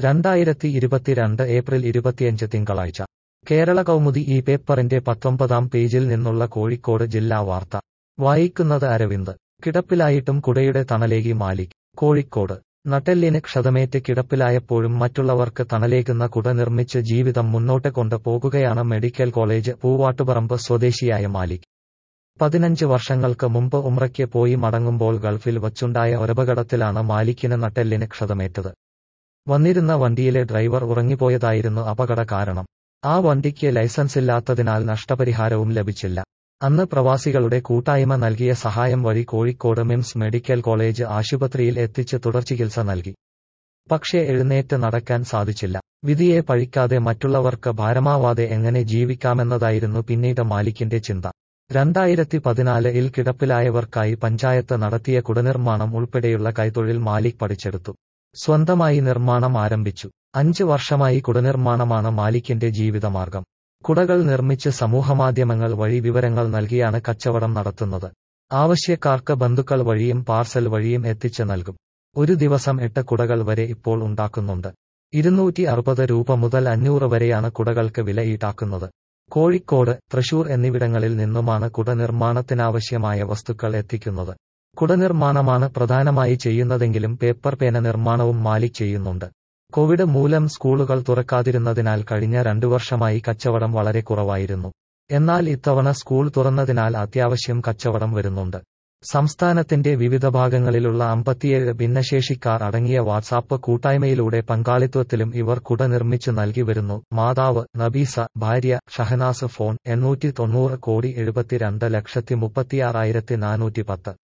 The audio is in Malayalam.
രണ്ടായിരത്തി ഇരുപത്തിരണ്ട് ഏപ്രിൽ ഇരുപത്തിയഞ്ച് തിങ്കളാഴ്ച കേരള കൗമുദി ഈ പേപ്പറിന്റെ പത്തൊമ്പതാം പേജിൽ നിന്നുള്ള കോഴിക്കോട് ജില്ലാ വാർത്ത വായിക്കുന്നത് അരവിന്ദ് കിടപ്പിലായിട്ടും കുടയുടെ തണലേകി മാലിക് കോഴിക്കോട് നട്ടെല്ലിന് ക്ഷതമേറ്റ് കിടപ്പിലായപ്പോഴും മറ്റുള്ളവർക്ക് തണലേകുന്ന കുട നിർമ്മിച്ച് ജീവിതം മുന്നോട്ട് കൊണ്ട് പോകുകയാണ് മെഡിക്കൽ കോളേജ് പൂവാട്ടുപറമ്പ് സ്വദേശിയായ മാലിക് പതിനഞ്ച് വർഷങ്ങൾക്ക് മുമ്പ് ഉമ്രയ്ക്ക് പോയി മടങ്ങുമ്പോൾ ഗൾഫിൽ വച്ചുണ്ടായ ഒരപകടത്തിലാണ് മാലിക്കിന് നട്ടെല്ലിന് ക്ഷതമേറ്റത് വന്നിരുന്ന വണ്ടിയിലെ ഡ്രൈവർ ഉറങ്ങിപ്പോയതായിരുന്നു അപകട കാരണം ആ വണ്ടിക്ക് ലൈസൻസില്ലാത്തതിനാൽ നഷ്ടപരിഹാരവും ലഭിച്ചില്ല അന്ന് പ്രവാസികളുടെ കൂട്ടായ്മ നൽകിയ സഹായം വഴി കോഴിക്കോട് മിംസ് മെഡിക്കൽ കോളേജ് ആശുപത്രിയിൽ എത്തിച്ച് തുടർചികിത്സ നൽകി പക്ഷേ എഴുന്നേറ്റ് നടക്കാൻ സാധിച്ചില്ല വിധിയെ പഴിക്കാതെ മറ്റുള്ളവർക്ക് ഭാരമാവാതെ എങ്ങനെ ജീവിക്കാമെന്നതായിരുന്നു പിന്നീട് മാലിക്കിന്റെ ചിന്ത രണ്ടായിരത്തി പതിനാലിൽ കിടപ്പിലായവർക്കായി പഞ്ചായത്ത് നടത്തിയ കുടനിർമ്മാണം ഉൾപ്പെടെയുള്ള കൈത്തൊഴിൽ മാലിക് പഠിച്ചെടുത്തു സ്വന്തമായി നിർമ്മാണം ആരംഭിച്ചു അഞ്ച് വർഷമായി കുടനിർമ്മാണമാണ് മാലിക്കിന്റെ ജീവിതമാർഗം കുടകൾ നിർമ്മിച്ച് സമൂഹമാധ്യമങ്ങൾ വഴി വിവരങ്ങൾ നൽകിയാണ് കച്ചവടം നടത്തുന്നത് ആവശ്യക്കാർക്ക് ബന്ധുക്കൾ വഴിയും പാർസൽ വഴിയും എത്തിച്ച് നൽകും ഒരു ദിവസം എട്ട് കുടകൾ വരെ ഇപ്പോൾ ഉണ്ടാക്കുന്നുണ്ട് ഇരുന്നൂറ്റി അറുപത് രൂപ മുതൽ അഞ്ഞൂറ് വരെയാണ് കുടകൾക്ക് വില ഈടാക്കുന്നത് കോഴിക്കോട് തൃശൂർ എന്നിവിടങ്ങളിൽ നിന്നുമാണ് കുട നിർമ്മാണത്തിനാവശ്യമായ വസ്തുക്കൾ എത്തിക്കുന്നത് കുടനിർമ്മാണമാണ് പ്രധാനമായി ചെയ്യുന്നതെങ്കിലും പേപ്പർ പേന നിർമ്മാണവും മാലിക് ചെയ്യുന്നുണ്ട് കോവിഡ് മൂലം സ്കൂളുകൾ തുറക്കാതിരുന്നതിനാൽ കഴിഞ്ഞ രണ്ടു വർഷമായി കച്ചവടം വളരെ കുറവായിരുന്നു എന്നാൽ ഇത്തവണ സ്കൂൾ തുറന്നതിനാൽ അത്യാവശ്യം കച്ചവടം വരുന്നുണ്ട് സംസ്ഥാനത്തിന്റെ വിവിധ ഭാഗങ്ങളിലുള്ള അമ്പത്തിയേഴ് ഭിന്നശേഷിക്കാർ അടങ്ങിയ വാട്സാപ്പ് കൂട്ടായ്മയിലൂടെ പങ്കാളിത്വത്തിലും ഇവർ കുട നിർമ്മിച്ചു നൽകി വരുന്നു മാതാവ് നബീസ ഭാര്യ ഷഹനാസ് ഫോൺ എണ്ണൂറ്റി തൊണ്ണൂറ് കോടി എഴുപത്തിരണ്ട് ലക്ഷത്തി മുപ്പത്തിയാറായിരത്തി നാനൂറ്റി പത്ത്